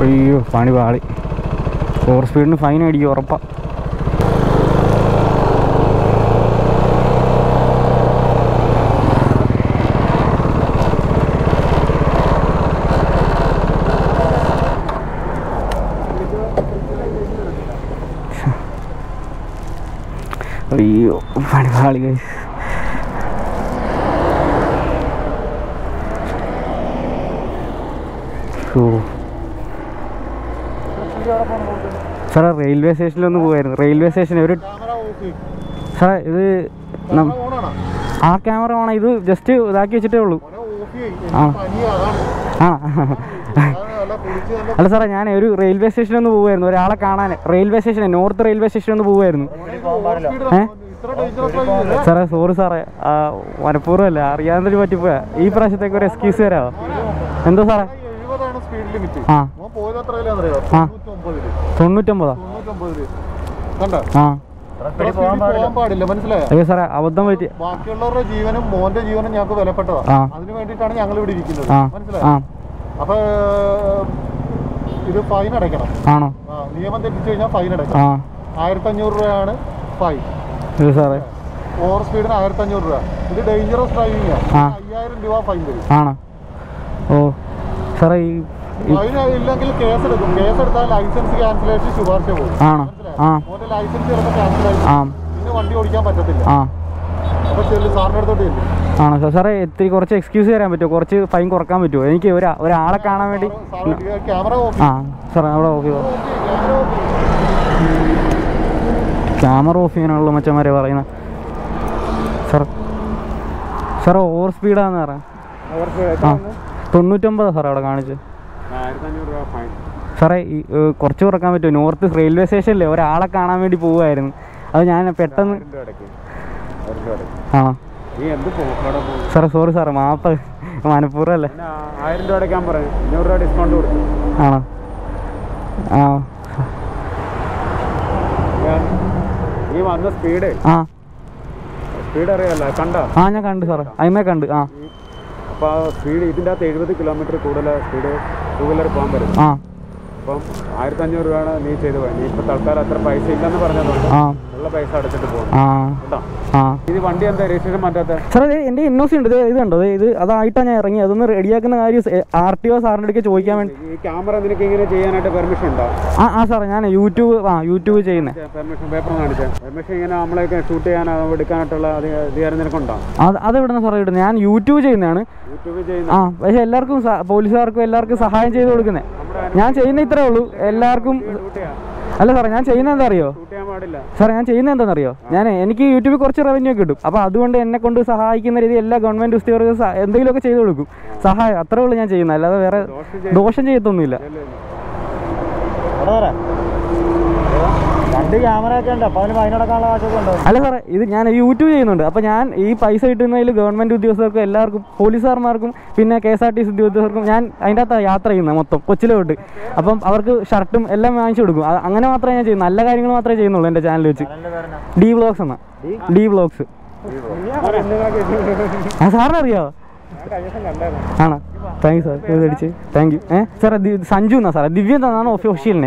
അയ്യോ പണി പാളി ഓവർ സ്പീഡിന് ഫൈൻ അടിക്കും ഉറപ്പാ അയ്യോ പണി പാളി guys. ഓ സാറേ റെയിൽവേ സ്റ്റേഷനിലൊന്ന് പോകുമായിരുന്നു റെയിൽവേ സ്റ്റേഷനിൽ ഒരു സാറേ ഇത് നം- ആ ക്യാമറ വേണം ഇത് ജസ്റ്റ് ഇതാക്കി വെച്ചിട്ടേ ഉള്ളൂ ആ ആ അല്ല സാറേ ഞാൻ ഒരു റെയിൽവേ സ്റ്റേഷനിൽ ഒന്ന് പോകുമായിരുന്നു ഒരാളെ കാണാൻ റെയിൽവേ സ്റ്റേഷൻ നോർത്ത് റെയിൽവേ സ്റ്റേഷനിൽ ഒന്ന് പോകുമായിരുന്നു ഏ സാറേ സോറി സാറേ ആ, മനഃപൂർവ്വമല്ല അറിയാതെ പറ്റിപ്പോയാ ഈ പ്രാവശ്യത്തേക്ക് ഒരു എക്സ്ക്യൂസ് തരാമോ എന്തോ സാറേ എഴുപതാണ് സ്പീഡ് ലിമിറ്റ് ആ മോൻ പോയത് എത്രയിലാണെന്നറിയോ ആ. തൊണ്ണൂറ്റൊമ്പതില് തൊണ്ണൂറ്റൊമ്പതാ തൊണ്ണൂറ്റൊമ്പതില് കണ്ട ആ പോകാൻ പാടില്ല മനസ്സിലായോ അയ്യോ സാറേ അബദ്ധം പറ്റി ബാക്കിയുള്ളവരുടെ ജീവനും മോന്റെ ജീവനും ഞങ്ങൾക്ക് വിലപ്പെട്ടതാ ആ. അതിനു വേണ്ടിയിട്ടാണ് ഞങ്ങൾ ഇവിടെ ഇരിക്കുന്നത് ആ മനസ്സിലായോ ആ അപ്പൊ ഇത് ഫൈൻ അടയ്ക്കണം ആണോ ആ നിയമം തെറ്റിച്ചു കഴിഞ്ഞാൽ ഫൈൻ ആ അടയ്ക്കണം ആയിരത്തി അഞ്ഞൂറ് രൂപയാണ് ഫൈൻ ഇത് സാറേ ഓവർ സ്പീഡിന് ആയിരത്തി അഞ്ഞൂറ് രൂപ ഇത് ഡേഞ്ചറസ് ഡ്രൈവിംഗ് ആ. അയ്യായിരം രൂപ ഫൈൻ വരും ആണോ ഓ സാറേ ഈ ഈ- ഫൈൻ ഇല്ലെങ്കിൽ കേസ് എടുക്കും കേസ് എടുത്താൽ ലൈസൻസ് ക്യാൻസലേഷൻ ശുപാർശ പോകും ആണോ ആ മോന്റെ ലൈസൻസ് ചിലപ്പോൾ ക്യാൻസൽ ആയി ആ പിന്നെ വണ്ടി ഓടിക്കാൻ പറ്റത്തില്ല ആ അപ്പൊ ചെല്ലു സാറിന്റെ അടുത്തോട്ട് ചെല്ലും ആണോ സാർ സാറേ ഇത്തിരി കുറച്ച് എക്സ്ക്യൂസ് തരാൻ പറ്റുമോ കുറച്ച് ഫൈൻ കുറക്കാൻ പറ്റുമോ എനിക്ക് ഒരാ ഒരാളെ കാണാൻ വേണ്ടി ക്യാമറ ഓഫ് ആ സാറേ അവിടെ ഓഫ് ചെയ്തോ ക്യാമറ ഓഫ് ക്യാമറ ഓഫ് ചെയ്യാനുള്ള മച്ചന്മാരെ പറയുന്നത് സാർ സാർ ഓവർ സ്പീഡാന്ന് പറയാം ആ തൊണ്ണൂറ്റൊമ്പതാ സാറേ അവിടെ കാണിച്ച് ആയിരത്തി അഞ്ഞൂറ് രൂപ ഫൈൻ സാറേ ഈ ഏ, കുറച്ച് കുറക്കാൻ പറ്റുമോ നോർത്ത് റെയിൽവേ സ്റ്റേഷനിലെ ഒരാളെ കാണാൻ വേണ്ടി പോവുമായിരുന്നു അത് ഞാൻ പെട്ടെന്ന് ആണോ നീ എന്ത് പോക്കോടെ പോകും സാറേ സോറി സാറേ മാപ്പ് മനഃപൂർവ്വം അല്ലേ ആയിരം രൂപ അടയ്ക്കാൻ പറഞ്ഞു അഞ്ഞൂറ് രൂപ ഡിസ്കൗണ്ട് കൊടുത്തു ആണോ ആ നീ വന്ന സ്പീഡ് ആ സ്പീഡ് അറിയാലോ കണ്ടോ ആ ഞാൻ കണ്ടു സാറേ അതിമേ കണ്ട് ആ അപ്പോൾ ആ സ്പീഡ് ഇതിൻ്റെ അകത്ത് എഴുപത് കിലോമീറ്റർ കൂടുതൽ സ്പീഡ് ടൂ വീലർ പോകാൻ പറ്റും ആ അപ്പം ആയിരത്തി അഞ്ഞൂറ് രൂപയാണ് നീ ചെയ്ത് പോയത് നീ ഇപ്പോൾ തൽക്കാലം അത്ര പൈസ ഇല്ലെന്ന് പറഞ്ഞതുകൊണ്ട് ആ ഉള്ള പൈസ അടച്ചിട്ട് പോകും ആ കേട്ടോ ആ ഇത് വണ്ടി എന്താ രജിസ്ട്രേഷൻ മാറ്റാത്ത സാറേ എൻ്റെ എൻ ഒ സി ഉണ്ട് ദേ ഇത് കണ്ടോ ദേ ഇത് അതായിട്ടാണ് ഞാൻ ഇറങ്ങി അതൊന്ന് റെഡിയാക്കുന്ന കാര്യം ആർ ടി ഒ സാറിൻ്റെ അടുക്ക് ചോദിക്കാൻ വേണ്ടി ഈ ക്യാമറ നിനക്ക് ഇങ്ങനെ ചെയ്യാനായിട്ട് പെർമിഷൻ ഉണ്ടോ ആ ആ സാറേ ഞാൻ യൂട്യൂബ് ആ യൂട്യൂബ് ചെയ്യുന്നത് പെർമിഷൻ പേപ്പർ കാണിച്ചേ പെർമിഷൻ ഇങ്ങനെ നമ്മളെയൊക്കെ ഷൂട്ട് ചെയ്യാൻ എടുക്കാനായിട്ടുള്ള അധി- അധികാരം നിനക്കുണ്ടോ അത് അതെവിടുന്ന സാറേ ഇടുന്നത് ഞാൻ യൂട്യൂബ് ചെയ്യുന്നതാണ് യൂട്യൂബിൽ ചെയ്യുന്ന ആ പക്ഷേ എല്ലാവർക്കും സ- പോലീസുകാർക്കും എല്ലാവർക്കും സഹായം ചെയ്ത് കൊടുക്കുന്നത് ഞാൻ ചെയ്യുന്ന ഇത്രേ ഉള്ളൂ എല്ലാവർക്കും ഷൂട്ട് ചെയ്യാൻ അല്ല സാറേ ഞാൻ ചെയ്യുന്നത് എന്താ അറിയോ ഷൂട്ട് ചെയ്യാൻ പാടില്ല സാറേ ഞാൻ ചെയ്യുന്നത് എന്താണെന്നറിയോ ഞാൻ എനിക്ക് യൂട്യൂബിൽ കുറച്ച് റവന്യൂ കിട്ടും അപ്പോൾ അതുകൊണ്ട് എന്നെ കൊണ്ട് സഹായിക്കുന്ന രീതി എല്ലാ ഗവൺമെൻറ് ഉദ്യോഗസ്ഥർക്ക് സ- എന്തെങ്കിലുമൊക്കെ ചെയ്ത് കൊടുക്കും സഹായം അത്രേ ഉള്ളൂ ഞാൻ ചെയ്യുന്നത് അല്ലാതെ വേറെ ദോഷം ചെയ്യത്തൊന്നുമില്ല രണ്ട് ക്യാമറ ഒക്കെ ഉണ്ട് അപ്പോൾ അതിന് ഫൈനടക്കാനുള്ള ആവശ്യമൊക്കെ ഉണ്ടോ അല്ല സാറേ ഇത് ഞാൻ യൂട്യൂബ് ചെയ്യുന്നുണ്ട് അപ്പോൾ ഞാൻ ഈ പൈസ കിട്ടുന്നതിൽ ഗവൺമെൻറ് ഉദ്യോഗസ്ഥർക്കും എല്ലാവർക്കും പോലീസുകാർമാർക്കും പിന്നെ K S R T C ഉദ്യോഗസ്ഥർക്കും ഞാൻ അതിൻ്റെ അകത്താണ് യാത്ര ചെയ്യുന്നത് മൊത്തം കൊച്ചിലോട്ട് അപ്പം അവർക്ക് ഷർട്ടും എല്ലാം വാങ്ങിച്ചു കൊടുക്കും അ- അങ്ങനെ മാത്രമേ ഞാൻ ചെയ്യുന്നു നല്ല കാര്യങ്ങൾ മാത്രമേ ചെയ്യുന്നുള്ളൂ എൻ്റെ ചാനൽ വെച്ച് ഡി വ്ളോഗ്സ് എന്നാ ഡി വ്ളോഗ്സ് ആ സാറിന് അറിയാമോ ആണോ താങ്ക് യു സാർ ഇത് അടിച്ച് താങ്ക് യു ഏ സാറേ ദി- സഞ്ജു എന്നാ സാറേ ദിവ്യ എന്നാണ് ഒഫീഷ്യലിനെ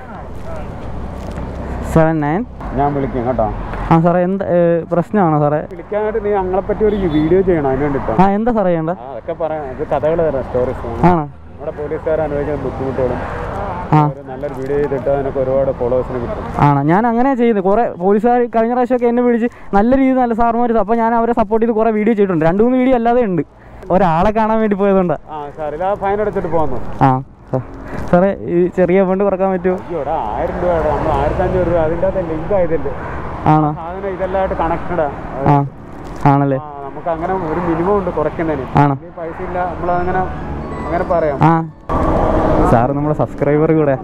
സെവൻ നയൻ ഞാൻ വിളിക്കും കേട്ടോ ആ സാറേ എന്താ ഏ, പ്രശ്നമാണോ സാറേ വിളിക്കാനായിട്ട് നീ ഞങ്ങളെ പറ്റി ഒരു വീഡിയോ ചെയ്യണം അതിന് വേണ്ടിട്ടോ ആ എന്താ സാറേ ചെയ്യണ്ട അതൊക്കെ പറയാം ഇത് കഥകൾ തരാം സ്റ്റോറീസ് ആണോ നമ്മുടെ പോലീസുകാർ അനുഭവിക്കുന്ന ബുദ്ധിമുട്ടുകളും ആ ഒരു നല്ലൊരു വീഡിയോ ചെയ്തിട്ട് അതിനൊക്കെ ഒരുപാട് ഫോളോവേഴ്സിന് കിട്ടും ആണോ ഞാൻ അങ്ങനെ ചെയ്യുന്നത് കുറേ പോലീസുകാർ കഴിഞ്ഞ പ്രാവശ്യമൊക്കെ എന്നെ വിളിച്ച് നല്ല രീതിയിൽ നല്ല സാർമാർ അപ്പോൾ ഞാൻ അവരെ സപ്പോർട്ട് ചെയ്ത് കുറേ വീഡിയോ ചെയ്തിട്ടുണ്ട് രണ്ട് മൂന്ന് വീഡിയോ അല്ലാതെ ഉണ്ട് ഒരാളെ കാണാൻ വേണ്ടി പോയതുകൊണ്ട് ആ സാർ ഇതാ ഫൈൻ അടച്ചിട്ട് പോകുന്നു ആ സാ- സാറേ ഈ ചെറിയ എമൗണ്ട് കുറക്കാൻ പറ്റുമോ അയ്യോടാ ആയിരം രൂപയുടെ നമ്മൾ ആയിരത്തി അഞ്ഞൂറ് രൂപ അതിൻ്റെ അകത്ത് ലിങ്ക് ആയതിൻ്റെ ആണോ സാധനം ഇതെല്ലാമായിട്ട് കണക്റ്റഡാ ആ ആണല്ലേ നമുക്ക് അങ്ങനെ ഒരു മിനിമം ഉണ്ട് കുറയ്ക്കുന്നതിന് ആണോ ഈ പൈസ ഇല്ല നമ്മളങ്ങനെ അങ്ങനെ പറയാം ആ സാറ് നമ്മുടെ സബ്സ്ക്രൈബർ കൂടെ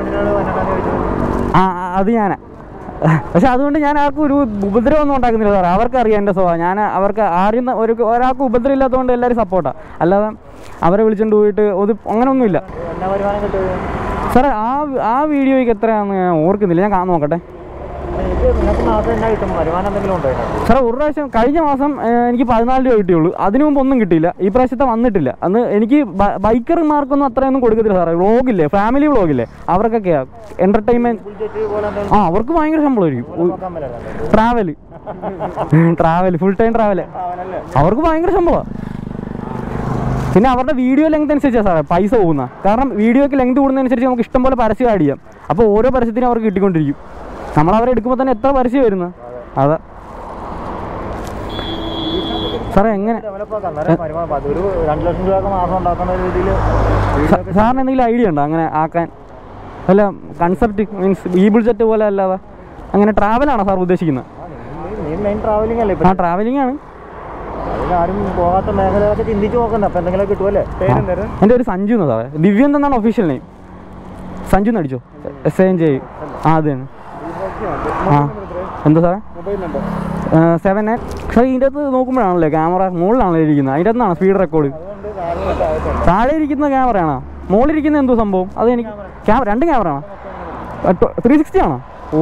ആ ആ, അത് ഞാനാ പക്ഷെ അതുകൊണ്ട് ഞാൻ ആർക്കും ഒരു ഉപദ്രവമൊന്നും ഉണ്ടാക്കുന്നില്ല സാറേ അവർക്കറിയാം എൻ്റെ സ്വഭാവം ഞാൻ അവർക്ക് ആരും ന- ഒരു ഒരാൾക്ക് ഉപദ്രവം ഇല്ലാത്തതുകൊണ്ട് എല്ലാവരും സപ്പോർട്ടാണ് അല്ലാതെ അവരെ വിളിച്ചുകൊണ്ട് പോയിട്ട് ഒരു അങ്ങനെയൊന്നുമില്ല സാറേ ആ ആ വീഡിയോയ്ക്ക് എത്രയാണെന്ന് ഞാൻ ഓർക്കുന്നില്ല ഞാൻ കാണാൻ നോക്കട്ടെ നിങ്ങൾക്ക് മാസം എന്നാ കിട്ടും വരുമാനം എന്തെങ്കിലും ഉണ്ടോ ഇതിനകത്ത് സാറേ ഒരു പ്രാവശ്യം കഴിഞ്ഞ മാസം ഏഹ്, എനിക്ക് പതിനാല് രൂപ കിട്ടിയുള്ളൂ അതിനു മുമ്പ് ഒന്നും കിട്ടിയില്ല ഈ പ്രാവശ്യത്തെ വന്നിട്ടില്ല അന്ന് എനിക്ക് ബ- ബൈക്കർമാർക്കൊന്നും അത്രയൊന്നും കൊടുക്കത്തില്ല സാറേ വ്ളോഗില്ലേ ഫാമിലി വ്ളോഗില്ലേ അവർക്കൊക്കെയാ എന്റർടൈൻമെന്റ് ബുൾജെറ്റ് പോലെ എന്തെങ്കിലും ആ അവർക്ക് ഭയങ്കര ശമ്പളമായിരിക്കും നോക്കാൻ പറ്റില്ല travel travel full time travel അവനല്ലേ അവർക്ക് ഭയങ്കര ശമ്പളമാണ് പിന്നെ അവരുടെ വീഡിയോ ലെങ്ത് അനുസരിച്ചാണ് സാറേ പൈസ പോകുന്ന കാരണം വീഡിയോക്ക് ലെങ്ത് കൂടുന്നതനുസരിച്ച് നമുക്ക് ഇഷ്ടം പോലെ പരസ്യം ആഡ് ചെയ്യാം അപ്പോൾ ഓരോ പരസ്യത്തിനും അവർക്ക് കിട്ടിക്കൊണ്ടിരിക്കും നമ്മൾ അവരെ എടുക്കുമ്പോൾ തന്നെ എത്ര പരസ്യം വരുന്നത് അതാ സാറേ എങ്ങനെ ഡെവലപ്പ് ആക്കാം അന്നേരം വരുമാനം അത് ഒരു രണ്ട് ലക്ഷം രൂപ മാസം ഉണ്ടാക്കുന്ന രീതിയിൽ സാ- സാറിന് എന്തെങ്കിലും ഐഡിയ ഉണ്ടോ അങ്ങനെ ആക്കാൻ അല്ല കൺസെപ്റ്റ് മീൻസ് ഈ ബുൾജെറ്റ് പോലെ അല്ലാതെ അങ്ങനെ ട്രാവലാണോ സാർ ഉദ്ദേശിക്കുന്നത് നീ മെയിൻ ട്രാവലിംഗ് അല്ലേ ആ ട്രാവലിംഗ് ആണ് അതിലാരും പോകാത്ത മേഖലകളൊക്കെ ചിന്തിച്ച് നോക്കുന്നത് അപ്പം എന്തെങ്കിലും കിട്ടുമല്ലേ പേരെന്തായിരുന്നു എൻ്റെ ഒരു സഞ്ജു എന്നാ സാറേ ദിവ്യന്ത് എന്നാണ് ഒഫീഷ്യൽ നെയിം സഞ്ജു എന്ന് അടിച്ചോ എസ് എൻ ജെ ആ അത് തന്നെ ആ എന്താ സാറേ മൊബൈൽ നമ്പർ സെവൻ നയൻ പക്ഷേ ഇതിൻ്റെ അകത്ത് നോക്കുമ്പോഴാണല്ലേ ക്യാമറ മുകളിലാണല്ലോ ഇരിക്കുന്നത് അതിൻ്റെ അകത്താണ് സ്പീഡ് റെക്കോർഡ് അതുകൊണ്ട് കാര്യങ്ങളൊക്കെ ആയിട്ടുണ്ട് താഴെ ഇരിക്കുന്ന ക്യാമറയാണോ മുകളിലിരിക്കുന്ന എന്തോ സംഭവം അത് എനിക്ക് ക്യാമറ രണ്ട് ക്യാമറ ആണോ ത്രീ സിക്സ്റ്റി ആണോ ഓ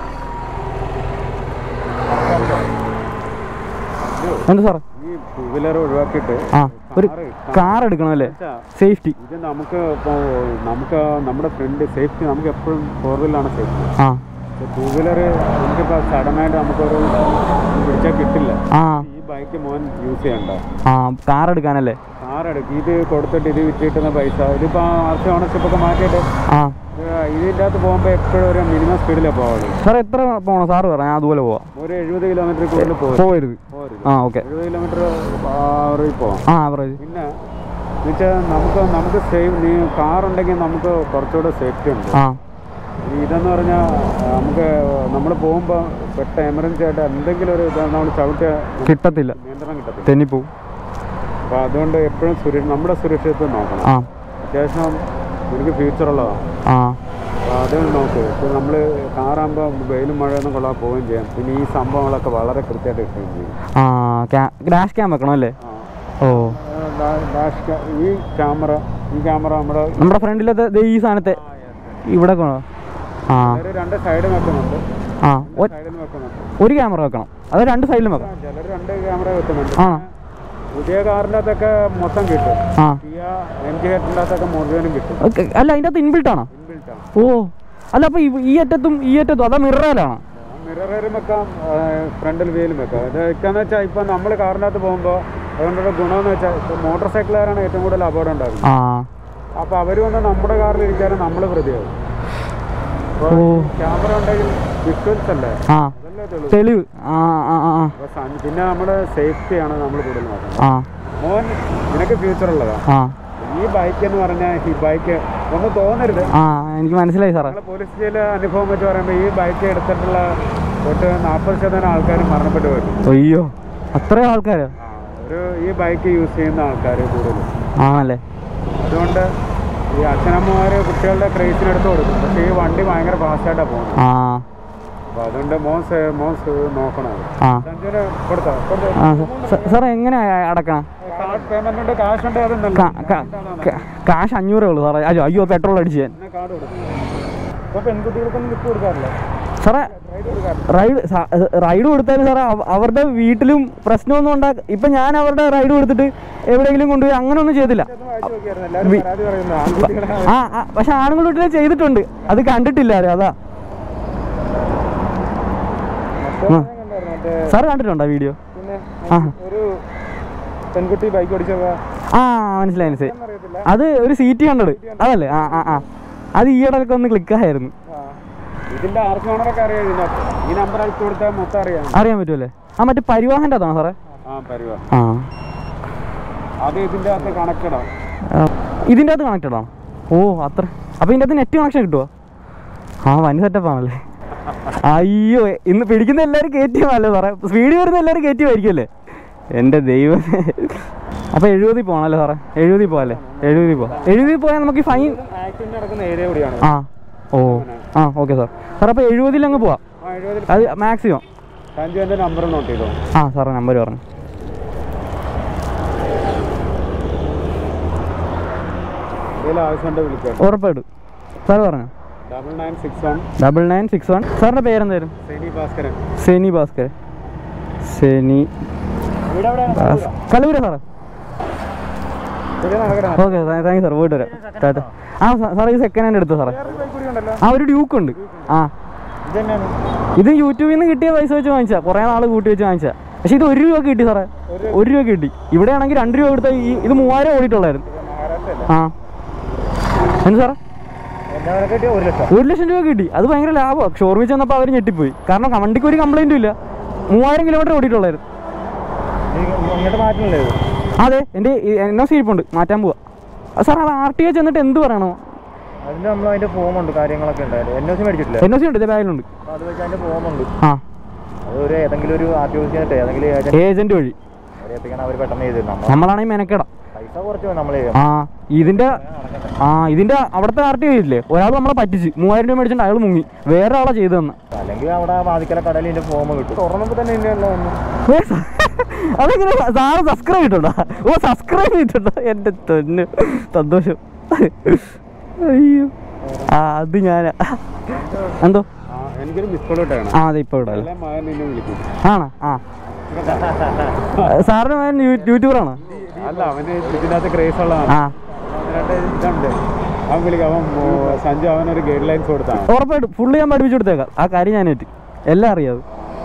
എന്താ സാറേ ഈ ടൂ വീലർ ഒഴിവാക്കിയിട്ട് ആ ഒരു കാർ എടുക്കണം അല്ലേ സേഫ്റ്റി ഇത് നമുക്ക് ഇപ്പോൾ നമുക്ക് നമ്മുടെ ഫ്രണ്ട് സേഫ്റ്റി നമുക്ക് എപ്പോഴും ഫോർ വീലാണ് സേഫ്റ്റി ആ ടൂ വീലർ നമുക്കിപ്പോൾ സഡനായിട്ട് നമുക്കൊരു പിടിച്ചാൽ കിട്ടില്ല ആ ഈ ബൈക്ക് മോൻ യൂസ് ചെയ്യണ്ട ആ കാർ എടുക്കാനല്ലേ കാർ എടുക്കും ഇത് കൊടുത്തിട്ട് ഇത് വിറ്റ് കിട്ടുന്ന പൈസ ഇതിപ്പോൾ ആർ സി ഓണർഷിപ്പ് ഒക്കെ മാറ്റിയിട്ട് ആ ഏഹ് ഇതിൻ്റെ അകത്ത് പോകുമ്പോൾ എപ്പോഴും ഒരു മിനിമം സ്പീഡിലാണ് പോകാറ് സാർ എത്ര പോകണം സാറ് പറയാം ഞാൻ അതുപോലെ പോവാം ഒരു എഴുപത് കിലോമീറ്റർ കൂടുതൽ പോകും പോകരുത് പോകരുത് ആ ഓക്കെ എഴുപത് കിലോമീറ്റർ ആവറേജ് പോകാം ആ ആവറേജ് പിന്നെ എന്നുവെച്ചാൽ നമുക്ക് നമുക്ക് സേഫ് നീ കാർ ഉണ്ടെങ്കിൽ നമുക്ക് കുറച്ചുകൂടെ സേഫ്റ്റി ഉണ്ട് ആ ഈ ഇതെന്ന് പറഞ്ഞാൽ നമുക്ക് നമ്മൾ പോകുമ്പോൾ പെട്ട എമർജൻസി ആയിട്ട് എന്തെങ്കിലും ഒരു ഇത് നമ്മൾ ചവിട്ടിയ കിട്ടത്തില്ല നിയന്ത്രണം കിട്ടത്തില്ല തെന്നിപ്പോവും അപ്പോൾ അതുകൊണ്ട് എപ്പോഴും സുരക്ഷ നമ്മുടെ സുരക്ഷിതത്വം നോക്കണം ആ അത്യാവശ്യം എനിക്ക് ഫ്യൂച്ചറുള്ളതാണ് ആ അപ്പോൾ അത് നോക്ക് ഇപ്പോൾ നമ്മൾ കാറാകുമ്പോൾ വെയിലും മഴയൊന്നും കൊള്ളാതെ പോവുകയും ചെയ്യാം പിന്നെ ഈ സംഭവങ്ങളൊക്കെ വളരെ കൃത്യമായിട്ട് കിട്ടുകയും ചെയ്യും ആ ഡാഷ് ക്യാം വെക്കണം അല്ലേ ആ. ഓ ആ, ഡാ- ഡാഷ് ക്യാ- ഈ ക്യാമറ ഈ ക്യാമറ നമ്മുടെ നമ്മുടെ ഫ്രണ്ടിലത്തെ ദേ ഈ സാധനത്തെ ഇവിടെ കൊ- ആ ചിലർ രണ്ട് സൈഡും വെക്കുന്നുണ്ട് ആ ഒ- സൈഡിലും വെക്കുന്നുണ്ട് ഒരു ക്യാമറ വെക്കണം അത് രണ്ട് സൈഡിലും വെക്കണം ചിലർ രണ്ട് ക്യാമറ വെക്കുന്നുണ്ട് ആ പുതിയ കാറിൻ്റെ അകത്തൊക്കെ മൊത്തം കിട്ടും ആ കിയ എം ജി ഹെഡിൻ്റെ അകത്തൊക്കെ മുഴുവനും കിട്ടും ഓക്കെ. അല്ല അതിൻ്റെ അകത്ത് ഇൻബിൽട്ട് ആണോ ഇൻബിൽട്ടാണ് ഓ അല്ല അപ്പോൾ ഈ അറ്റത്തും ഈ അറ്റത്തും അതാ മിററിലാണോ മിററും വെക്കാം ഫ്രണ്ടിൽ വീലും വെക്കാം ഇത് വെക്കാന്ന് വെച്ചാൽ ഇപ്പം നമ്മൾ കാറിൻ്റെ അകത്ത് പോകുമ്പോൾ അതുകൊണ്ടൊരു ഗുണമെന്ന് വെച്ചാൽ ഇപ്പോൾ മോട്ടോർ സൈക്കിളുകാരാണ് ഏറ്റവും കൂടുതൽ അപകടം ഉണ്ടാകുന്നത് ആ അപ്പോൾ അവർ വന്ന് നമ്മുടെ കാറിൽ ഇരിക്കാനും നമ്മൾ പ്രതിയാകും അപ്പോൾ ഓ ക്യാമറ ഉണ്ടെങ്കിൽ വിഷ്വൽസ് അല്ലേ ആ അതല്ലേ തെളിവ് തെളിവ് ആ ആ ആ ആ അപ്പോൾ സൺ- പിന്നെ നമ്മുടെ സേഫ്റ്റിയാണ് നമ്മൾ കൂടുതൽ നോക്കുന്നത് ആ മോൻ നിനക്ക് ഫ്യൂച്ചർ ഉള്ളതാണ് ആ ഈ ബൈക്ക് എന്ന് പറഞ്ഞാൽ ഈ ബൈക്ക് ഒന്ന് തോന്നരുത് ആ എനിക്ക് മനസ്സിലായി സാറേ ഞങ്ങൾ പോലീസ് സ്റ്റേഷനിലെ അനുഭവം വെച്ച് പറയുമ്പോൾ ഈ ബൈക്ക് എടുത്തിട്ടുള്ള തൊട്ട് നാൽപ്പത് ശതമാനം ആൾക്കാരും മരണപ്പെട്ടു വരും അയ്യോ അത്രയും ആൾക്കാരോ ആ, ഒരു ഈ ബൈക്ക് യൂസ് ചെയ്യുന്ന ആൾക്കാർ കൂടുതലും ആണല്ലേ അതുകൊണ്ട് ഈ അച്ഛനമ്മമാർ കുട്ടികളുടെ ക്രേസിനെടുത്ത് കൊടുക്കും പക്ഷേ ഈ വണ്ടി ഭയങ്കര ഫാസ്റ്റായിട്ടാണ് പോകുന്നത് ആ അപ്പോൾ അതുകൊണ്ട് മോൻ സേ- മോൻ സ് നോക്കണം അത്. ആ സഞ്ജുവിന് കൊടുത്തോ കൊണ്ട് ആ സ- സാറേ എങ്ങനെയാ അടക്കണം കാർഡ് പേയ്മെന്റ് ഉണ്ട് കാശ് ഉണ്ട് അതൊന്നല്ല കാ- കാ- കാ- കാശ് അഞ്ഞൂറേ ഉള്ളൂ സാറേ അയ്യോ അയ്യോ പെട്രോൾ അടിച്ച് ഞാൻ പിന്നെ കാർഡ് കൊടുക്കും അപ്പോൾ പെൺകുട്ടികൾക്കൊന്നും ഗിഫ്റ്റ് കൊടുക്കാറില്ല സാറേ റൈഡ് കൊടുക്കാറില്ല റൈഡ് സ- റൈഡ് കൊടുത്താലും സാറേ അവ- അവരുടെ വീട്ടിലും പ്രശ്നമൊന്നും ഉണ്ടാക്ക ഇപ്പം ഞാൻ അവരുടെ റൈഡ് കൊടുത്തിട്ട് എവിടെയെങ്കിലും കൊണ്ടുപോയി അങ്ങനെ ഒന്നും ചെയ്തില്ല ഒന്ന് വായിച്ച് നോക്കിയായിരുന്നു എല്ലാവരും പരാതി പറയുന്നത് ആൺകുട്ടികളെ ആ ആ, പക്ഷെ ആണുങ്ങളുടെ വീട്ടിൽ ചെയ്തിട്ടുണ്ട് അത് കണ്ടിട്ടില്ല ആരും അതാ മറ്റേ കണ്ടായിരുന്നു മറ്റേ സാറ് കണ്ടിട്ടുണ്ടോ വീഡിയോ പിന്നെ ആ ഒരു പെൺകുട്ടി ബൈക്ക് ഓടിച്ചപ്പോ ആ മനസ്സിലായി മനസ്സിലായി അറിയത്തില്ല അത് ഒരു സീറ്റ് കണ്ടത് അതല്ലേ ആ ആ ആ അത് ഈയിടക്ക് ഒന്ന് ക്ലിക്കായിരുന്നു ആ. ഇതിന്റെ ആർക്ക് ഓണറൊക്കെ അറിയാം ഇതിനകത്ത് ഈ നമ്പർ അയച്ചു കൊടുത്താൽ മൊത്തം അറിയാം അറിയാൻ പറ്റുമല്ലേ ആ മറ്റേ പരിവാഹൻ്റെ അതാണോ സാറേ ആ പരിവാ ആ അത് ഇതിന്റെ അകത്ത് കണക്റ്റഡാ ആ. ഇതിൻ്റെ അകത്ത് കണക്റ്റഡ് ആണോ ഓ അത്ര അപ്പോൾ ഇതിൻ്റെ അകത്ത് നെറ്റ് കണക്ഷൻ കിട്ടുമോ ആ വൻ സെറ്റപ്പ് ആണല്ലേ അയ്യോ ഇന്ന് പിടിക്കുന്ന എല്ലാവരും കയറ്റിയല്ലേ സാറേ സ്പീഡ് വരുന്ന എല്ലാവരും കയറ്റിയായിരിക്കുമല്ലേ എൻ്റെ ദൈവം അപ്പോൾ എഴുപതിൽ പോകണല്ലേ സാറേ എഴുപതിൽ പോകാല്ലേ എഴുപതിൽ പോവാം എഴുപതിൽ പോയാൽ നമുക്ക് ഈ ഫൈൻ ആക്സിഡന്റ് നടക്കുന്ന ഏരിയ കൂടിയാണ് ആ ഓ ആ ഓക്കെ സാർ സാർ അപ്പോൾ എഴുപതിൽ അങ്ങ് പോവാം ആ എഴുപതിൽ അത് മാക്സിമം സഞ്ജു എൻ്റെ നമ്പർ നോട്ട് ചെയ്തോ ആ സാറേ നമ്പർ പറഞ്ഞു എന്തെങ്കിലും ആവശ്യമുണ്ട് വിളിക്കാം ഉറപ്പായിട്ടും സാർ പറഞ്ഞു double nine six one double nine six one സാറിൻ്റെ പേരെന്തായിരുന്നു സെനി ഭാസ്കരൻ സെനി ഭാസ്കർ സെനി വീട് എവിടെയാണ് ഭാസ് കലൂര സാറേ ശരി നടക്കട്ടെ ഓക്കെ താങ്ക് യു സാർ പോയിട്ട് വരാം ടാറ്റ ആ സാർ ഇത് സെക്കൻഡ് ഹാൻഡ് എടുത്തു സാറേ ആ ഒരു ഡ്യൂക്ക് ഉണ്ട് ആ ഇത് തന്നെയാണ് ഇത് യൂട്യൂബിൽ നിന്ന് കിട്ടിയ പൈസ വെച്ച് വാങ്ങിച്ചാ കുറേ നാൾ കൂട്ടി വെച്ച് വാങ്ങിച്ചാ പക്ഷെ ഇത് ഒരു രൂപ കിട്ടി സാറേ ഒരു രൂപ കിട്ടി ഇവിടെ ആണെങ്കിൽ രണ്ട് രൂപ കൊടുത്ത ഈ ഇത് മൂവായിരം ഓടിയിട്ടുള്ളായിരുന്നു ആ എന്ത് സാറേ എന്താ വില കിട്ടിയ ഒരു ലക്ഷം ഒരു ലക്ഷം രൂപ കിട്ടി അത് ഭയങ്കര ലാഭമാണ് ഷോറൂമിൽ ചെന്നപ്പോൾ അവർ ഞെട്ടിപ്പോയി കാരണം വണ്ടിക്ക് ഒരു കംപ്ലൈൻറ്റും ഇല്ല മൂവായിരം കിലോമീറ്റർ ഓടിയിട്ടുള്ളായിരുന്നു ഇത് ഇങ്ങോട്ട് മാറ്റുന്നില്ലേ ഇത് അതെ എൻ്റെ എൻ ഒ സി ഇരിപ്പുണ്ട് മാറ്റാൻ പോവാ സാർ അത് ആർ ടി ഒ ചെന്നിട്ട് എന്ത് പറയണോ അതിന് നമ്മൾ അതിന്റെ ഫോമുണ്ട് കാര്യങ്ങളൊക്കെ ഉണ്ടായിരുന്നു എൻ ഒ സി മേടിച്ചിട്ടില്ല എൻ ഒ സി ഉണ്ട് ഇതേ ബാഗിലുണ്ട് അപ്പോൾ അത് വെച്ച് അതിന്റെ ഫോമുണ്ട് ആ അത് ഒരു ഏതെങ്കിലും ഒരു ആർ ടി ഒ ചെയ്തിട്ട് ഏതെങ്കിലും ഏജന്റ് ഏജന്റ് വഴി അവരെ എത്തിക്കണം അവർ പെട്ടെന്ന് ചെയ്ത് തരും നമ്മൾ നമ്മളാണെങ്കിൽ മെനക്കെട പൈസ കുറച്ച് നമ്മൾ ആ ഇതിന്റെ ആ ഇതിന്റെ അവിടുത്തെ ആർ ടി ഒ ഇല്ലേ ഒരാൾ നമ്മളെ പറ്റിച്ച് മൂവായിരം രൂപ മേടിച്ചിട്ട് അയാൾ മുങ്ങി വേറെ ആളെ ചെയ്തു തന്നെ അല്ലെങ്കിൽ അവിടെ വാതിക്കല കടലിൽ ഇതിന്റെ ഫോം കിട്ടും തുറന്നപ്പോൾ തന്നെ ഇതിന്റെ വന്നു അതെങ്ങനെ സാറ് സബ്സ്ക്രൈബ് ചെയ്തിട്ടുണ്ടോ ഓ സബ്സ്ക്രൈബ് ചെയ്തിട്ടുണ്ടോ എന്റെ തൊന്നു സന്തോഷം അയ്യോ ആ അത് ഞാൻ എന്തോ ആ എനിക്കൊരു മിസ് കോൾ ഇട്ടാണ് ആ അതെ ഇപ്പോൾ ഇടാം അല്ലേ മകൻ നിന്നെ വിളിക്കും ആണോ ആ സാറിന് ഞാൻ യൂട്യൂബറാണോ അല്ല അവന് ഇതിനകത്ത് ക്രേസ് ഉള്ളതാണ് ആ രണ്ട് ഇതുണ്ട് അവൻ വിളിക്കും അവൻ മോ- സഞ്ജു അവനൊരു ഗൈഡ് ലൈൻസ് കൊടുത്താണ് ഉറപ്പായിട്ടും ഫുള്ള് ഞാൻ പഠിപ്പിച്ചു കൊടുത്തേക്കാം ആ കാര്യം ഞാൻ ഏറ്റ് എല്ലാം അറിയാതെ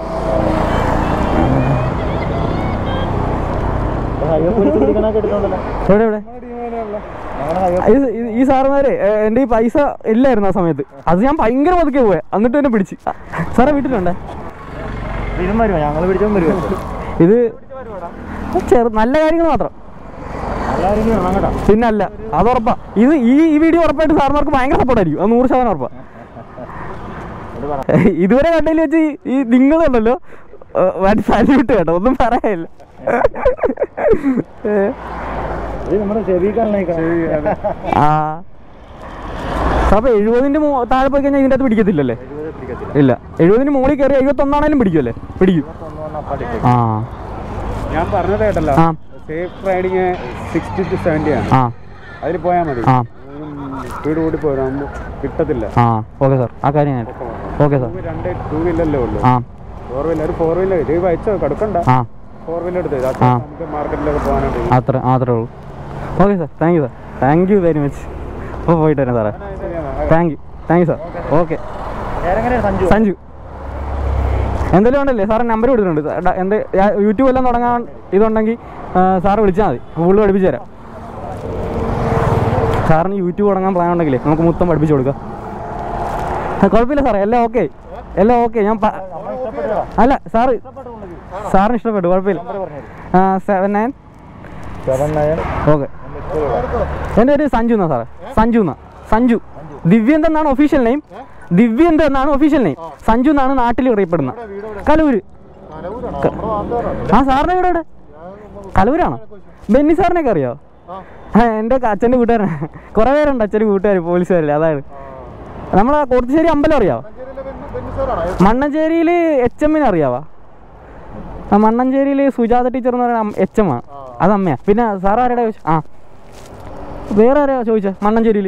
ഹൈവേ പോലീസ് പിടിക്കണൊക്കെ എടുത്തോണ്ടല്ലോ എവിടെ എവിടെ അങ്ങനെ ഹൈവേ ഇത് ഇത് ഈ സാറുമാരെ ഏ, എൻ്റെ ഈ പൈസ ഇല്ലായിരുന്നു ആ സമയത്ത് അത് ഞാൻ ഭയങ്കര പതുക്കെ പോയെ എന്നിട്ട് എന്നെ പിടിച്ച് സാറേ വീട്ടിലുണ്ടേ ഇതും വരുമോ ഞങ്ങൾ പിടിച്ചും വരുമോ ഇത് ചെറു നല്ല കാര്യങ്ങൾ മാത്രം എല്ലാവരും വേണം കേട്ടോ പിന്നെ അല്ല അത് ഉറപ്പാ ഇത് ഈ ഈ വീഡിയോ ഉറപ്പായിട്ട് സാറുമാർക്ക് ഭയങ്കര സപ്പോർട്ടായിരിക്കും അത് നൂറ് ശതമാനം ഉറപ്പാ ഇത് പറ ഇതുവരെ കണ്ടതിൽ വെച്ച് ഈ നിങ്ങളുണ്ടല്ലോ സാല്യൂട്ട് കേട്ടോ ഒന്നും പറയാനില്ല ഏ, ഇത് നമ്മുടെ ചെവിക്കാണല്ലേ ആ അപ്പൊ എഴുപതിന്റെ മോ- താഴെ പോയി കഴിഞ്ഞാൽ ഇതിന്റെ അകത്ത് പിടിക്കത്തില്ലല്ലേ പിടിക്കത്തില്ല ഇല്ല എഴുപതിന് മുകളിൽ കയറി എഴുപത്തൊന്നാണേലും പിടിക്കുമല്ലേ പിടിക്കും ഒന്ന് വന്ന് അപ്പാട്ടി ആ ഞാൻ പറഞ്ഞത് കേട്ടല്ലോ ആ. Safe riding sixty two seventy ആണ് ആ അതിൽ പോയാൽ മതി ആ സ്പീഡ് കൂടി പോരാ കിട്ടത്തില്ല ആ ഓക്കെ സാർ ആ കാര്യം ഞാൻ ഓക്കെ സാർ നമുക്ക് രണ്ട് ടൂ വീലല്ലേ ഉള്ളൂ ആ ഫോർ വീലർ ഒരു ഫോർ വീലർ ഇത് വെച്ചോ കടുക്കണ്ട ആ ഫോർ വീലർ എടുത്ത് അത് ആ. നമുക്ക് മാർക്കറ്റിലൊക്കെ പോകാനായിട്ട് അത്ര അത്രേ ഉള്ളൂ okay sir thank you sir thank you very much അപ്പോൾ പോയിട്ട് വരാം സാറേ thank you thank you sir okay നേരെങ്ങനെ സഞ്ജു സഞ്ജു എന്തെങ്കിലും ഉണ്ടല്ലേ സാറ് നമ്പർ കൊടുത്തിട്ടുണ്ട് ഡ- എന്ത് യാ- യൂട്യൂബ് എല്ലാം തുടങ്ങാൻ ഇതുണ്ടെങ്കിൽ സാറ് വിളിച്ചാൽ മതി ഫുള്ള് പഠിപ്പിച്ചു തരാം സാറിന് യൂട്യൂബ് തുടങ്ങാൻ പ്ലാൻ ഉണ്ടെങ്കിലേ നമുക്ക് മൊത്തം പഠിപ്പിച്ചു കൊടുക്കാം ആ, കുഴപ്പമില്ല സാറേ എല്ലാം ഓക്കെ എല്ലാം ഓക്കെ ഞാൻ പ- നമ്മളെ ഇഷ്ടപ്പെട്ടതാ അല്ല സാറ് സാറിന് ഇഷ്ടപ്പെട്ടു കുഴപ്പമില്ല seven nine seven nine okay എൻ്റെ പേര് സഞ്ജു എന്നാ സാറേ സഞ്ജു എന്നാ സഞ്ജു ദിവ്യന്ത് എന്നാണ് ഒഫീഷ്യൽ നെയിം ദിവ്യന്ത് എന്നാണ് ഒഫീഷ്യൽ നെയിം സഞ്ജു എന്നാണ് നാട്ടിൽ അറിയപ്പെടുന്നത് കലൂര് ആ സാറിന്റെ വീട് എവിടെ കലൂരാണോ ബെന്നി സാറിനെയൊക്കെ അറിയോ ആ എൻ്റെ അച്ഛൻ്റെ കൂട്ടുകാരനാണ് കുറേ പേരുണ്ട് അച്ഛൻ്റെ കൂട്ടുകാർ പോലീസുകാരില്ല അതാണ് നമ്മളെ കോർത്തുശ്ശേരി അമ്പലം അറിയാവോ മണ്ണഞ്ചേരിയിൽ എച്ച് എമ്മിനെ അറിയാവാ ആ മണ്ണഞ്ചേരിയിൽ സുജാത ടീച്ചർ എന്ന് പറയുന്ന എച്ച് എം ആണ് അത് അമ്മയാ പിന്നെ സാർ ആരുടെ ചോദിച്ചു ആ വേറെ ആരെയാ ചോദിച്ചേ മണ്ണഞ്ചേരിയിൽ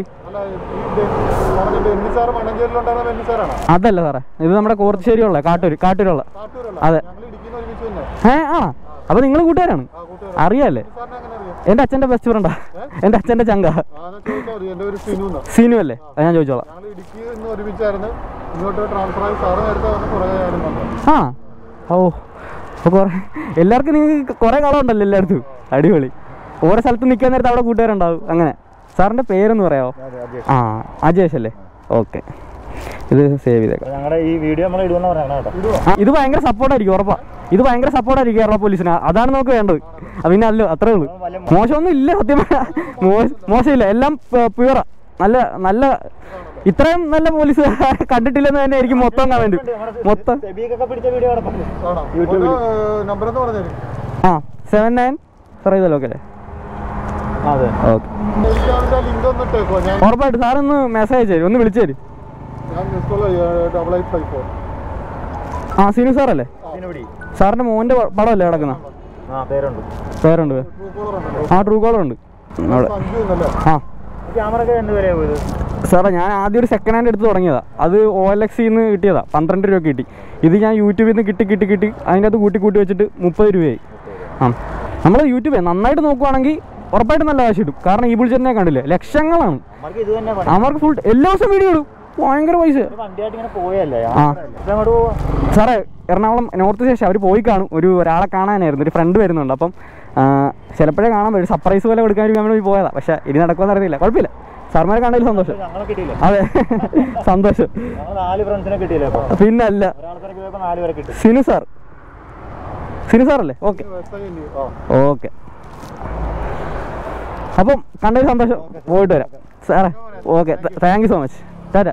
അതല്ല സാറേ ഇത് നമ്മുടെ കോർത്തുശ്ശേരിയുള്ള കാട്ടൂർ കാട്ടൂരുള്ള അതെ ഏ ആണോ അപ്പൊ നിങ്ങൾ കൂട്ടുകാരാണ് അറിയാല്ലേ എൻ്റെ അച്ഛൻ്റെ ബെസ്റ്റ് ഫ്രണ്ടാ എൻ്റെ അച്ഛൻ്റെ ചങ്ക എൻ്റെ ഒരു സിനു എന്നാ. സീനു അല്ലേ അത് ഞാൻ ചോദിച്ചോളാം ഞങ്ങൾ ഇടുക്കിയിൽ നിന്ന് ഒരുമിച്ചായിരുന്നു ഇങ്ങോട്ട് ട്രാൻസ്ഫർ ആയി സാറ് നേരത്തെ വന്ന് കുറേ കാലം വന്നു ആ ഓ അപ്പോൾ കുറേ എല്ലാവർക്കും നിങ്ങൾക്ക് കുറേ കളമുണ്ടല്ലോ എല്ലായിടത്തും അടിപൊളി ഓരോ സ്ഥലത്ത് നിൽക്കാൻ നേരത്ത് അവിടെ കൂട്ടുകാരുണ്ടാവും അങ്ങനെ സാറിൻ്റെ പേരൊന്ന് പറയാമോ ആ അജേഷ് അല്ലേ ഓക്കെ ഇത് സേവ് ചെയ്തേക്കാം ഞങ്ങളുടെ ഈ വീഡിയോ നമ്മൾ ഇടുമെന്ന് പറയണം കേട്ടോ ആ, ഇത് ഭയങ്കര സപ്പോർട്ടായിരിക്കും ഉറപ്പാ ഇത് ഭയങ്കര സപ്പോർട്ടായിരിക്കും കേരള പോലീസിന് അതാണ് നമുക്ക് വേണ്ടത് ആ, പിന്നെ അല്ലോ അത്രേ ഉള്ളൂ മോശമൊന്നും ഇല്ല സത്യം പറഞ്ഞാ. മോശ- മോശമില്ല എല്ലാം പ്യുവറാ നല്ല നല്ല ഇത്രയും നല്ല പോലീസ് കണ്ടിട്ടില്ലെന്ന് തന്നെ എനിക്ക് മൊത്തം കമന്റ് മൊത്തം സെബിയൊക്കെ പിടിച്ച വീഡിയോ കിടപ്പുണ്ട് ആണോ യൂട്യൂബിൽ. നമ്പർ എന്ന് പറഞ്ഞാൽ ആ സെവൻ നയൻ സാർ ഇതല്ലോ ഓക്കെ അല്ലേ അതെ ഓക്കെ എനിക്കാണെങ്കിൽ ആ ലിങ്ക് ഒന്ന് ഇട്ടേക്കോ ഞാൻ ഉറപ്പായിട്ട് സാർ ഒന്ന് മെസ്സേജ് അയച്ചു തരും ഒന്ന് വിളിച്ചു തരും ഞാൻ miss call double eight five four ആ സിനു സാറല്ലേ ഇതിന് പിടി സാറിന്റെ മോന്റെ പ- പടമല്ലേ കിടക്കുന്ന ആ പേരുണ്ട് പേരുണ്ട് ട്രൂ കോളർ ഉണ്ടല്ലോ ആ ട്രൂ കോളർ ഉണ്ട് അവിടെ സഞ്ജു എന്നല്ലേ ആ ക്യാമറ ഒക്കെ എന്തുവരെയാ പോയത് സാറേ ഞാൻ ആദ്യം ഒരു സെക്കൻഡ് ഹാൻഡ് എടുത്ത് തുടങ്ങിയതാണ് അത് ഒ എൽ എക്സിൽ നിന്ന് കിട്ടിയതാണ് പന്ത്രണ്ട് രൂപ കിട്ടി ഇത് ഞാൻ യൂട്യൂബിൽ നിന്ന് കിട്ടി കിട്ടി കിട്ടി അതിൻ്റെ അത് കൂട്ടി കൂട്ടി വെച്ചിട്ട് മുപ്പത് രൂപയായി ആ നമ്മൾ യൂട്യൂബേ നന്നായിട്ട് നോക്കുവാണെങ്കിൽ ഉറപ്പായിട്ടും നല്ല കാശ് കിട്ടും കാരണം ഈ ബുൾജറ്റിനെ കണ്ടില്ലേ ലക്ഷങ്ങളാണ് നമുക്ക് ഇത് തന്നെ പണി. അവർക്ക് ഫുൾ എല്ലാ ദിവസവും വീഡിയോ ഇടും ഭയങ്കര പൈസ ഒരു വണ്ടിയായിട്ട് ഇങ്ങനെ പോയല്ലേ ആ. അങ്ങോട്ട് പോവാ സാറേ എറണാകുളം നോർത്ത് ശേഷം അവർ പോയി കാണും ഒരു ഒരാളെ കാണാനായിരുന്നു ഒരു ഫ്രണ്ട് വരുന്നുണ്ട് അപ്പം ആ, ചിലപ്പോഴേ കാണാൻ പറ്റും സർപ്രൈസ് പോലെ കൊടുക്കാൻ വേണ്ടി നമ്മൾ പോയതാ പക്ഷേ ഇനി നടക്കുമെന്ന് അറിയില്ല കുഴപ്പമില്ല സാർമാരെ കാണാൻ സന്തോഷം ഞങ്ങളെ കിട്ടിയില്ലേ അതെ സന്തോഷം ഞങ്ങൾ നാല് ഫ്രണ്ട്സിനെ കിട്ടിയില്ലേ അപ്പൊ പിന്നല്ല ഒരാൾക്കാർക്ക് പോയപ്പോ നാല് പേരെ കിട്ടി സിനു സാർ സിനു സാറല്ലേ ഓക്കെ ഓക്കെ അപ്പം കണ്ടതിൽ സന്തോഷം പോയിട്ട് വരാം സാറേ okay thank you so much tata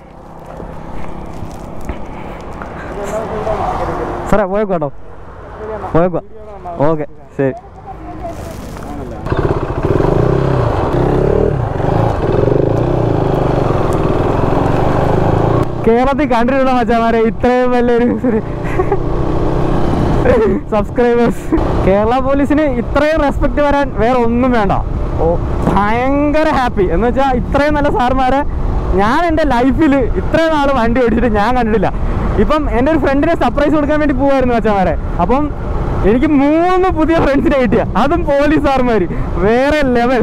സാറേ പോയേക്കോ കേട്ടോ പോയേക്കോ ഓക്കെ ശരി കേരളത്തിൽ കണ്ടിട്ടുള്ള മച്ചാമാരെ ഇത്രയും വലിയൊരു സബ്സ്ക്രൈബേഴ്സ് കേരള പോലീസിന് ഇത്രയും റെസ്പെക്ട് വരാൻ വേറെ ഒന്നും വേണ്ട ഓ ഭയങ്കര ഹാപ്പി എന്ന് വെച്ചാൽ ഇത്രയും നല്ല സാർമാരെ ഞാൻ എൻ്റെ ലൈഫിൽ ഇത്രയും നാൾ വണ്ടി ഓടിച്ചിട്ട് ഞാൻ കണ്ടിട്ടില്ല ഇപ്പം എൻ്റെ ഒരു ഫ്രണ്ടിനെ സർപ്രൈസ് കൊടുക്കാൻ വേണ്ടി പോവായിരുന്നു മച്ചാമാരെ അപ്പം എനിക്ക് മൂന്ന് പുതിയ ഫ്രണ്ട്സിനെ കിട്ടിയ അതും പോലീസ് സാർമാർ വേറെ ലെവൽ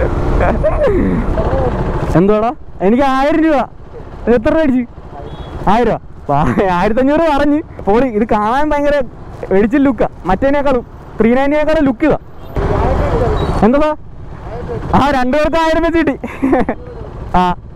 എന്തുവാടാ എനിക്ക് ആയിരം രൂപ എത്ര രൂപ അടിച്ചു ആയിരം രൂപ വാ- ആയിരത്തഞ്ഞൂറ് പറഞ്ഞ് പോളി ഇത് കാണാൻ ഭയങ്കര എടിച്ചിൽ ലുക്കാ മറ്റേനേക്കാളും ത്രീ നയൻറ്റിനേക്കാളും ലുക്ക് ഇതാ എന്താ ആ രണ്ടുപേർക്ക് ആയിരം വെച്ച് കിട്ടി ആ